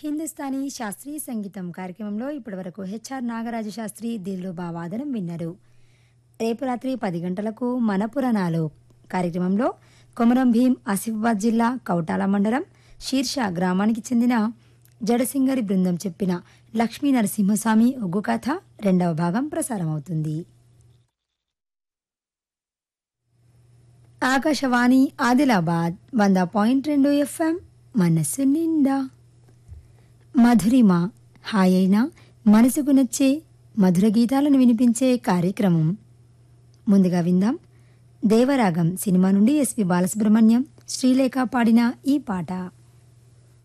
హిందుస్థానీ శాస్త్రీయ సంగీతం కార్యక్రమంలో ఇప్పటివరకు హెచ్ఆర్ నాగరాజ శాస్త్రి దిల్రుబా వాదనం విన్నారు రేపు రాత్రి పది గంటలకు మన పురాణాలు కార్యక్రమంలో కొమరం భీం ఆసిఫాబాద్ జిల్లా కౌటాల మండలం శీర్ష గ్రామానికి చెందిన జడసింగరి బృందం చెప్పిన లక్ష్మీ నరసింహస్వామి ఒగ్గు కథ రెండవ భాగం ప్రసారమవుతుంది ఆకాశవాణి ఆదిలాబాద్ వంద పాయింట్ రెండు ఎఫ్ఎం మనస్సు నిండా మధురిమ హాయైన మనసుకు నచ్చే మధుర గీతాలను వినిపించే కార్యక్రమం ముందుగా విందాం దేవరాగం సినిమా నుండి ఎస్పి బాలసుబ్రహ్మణ్యం శ్రీలేఖ పాడిన ఈ పాట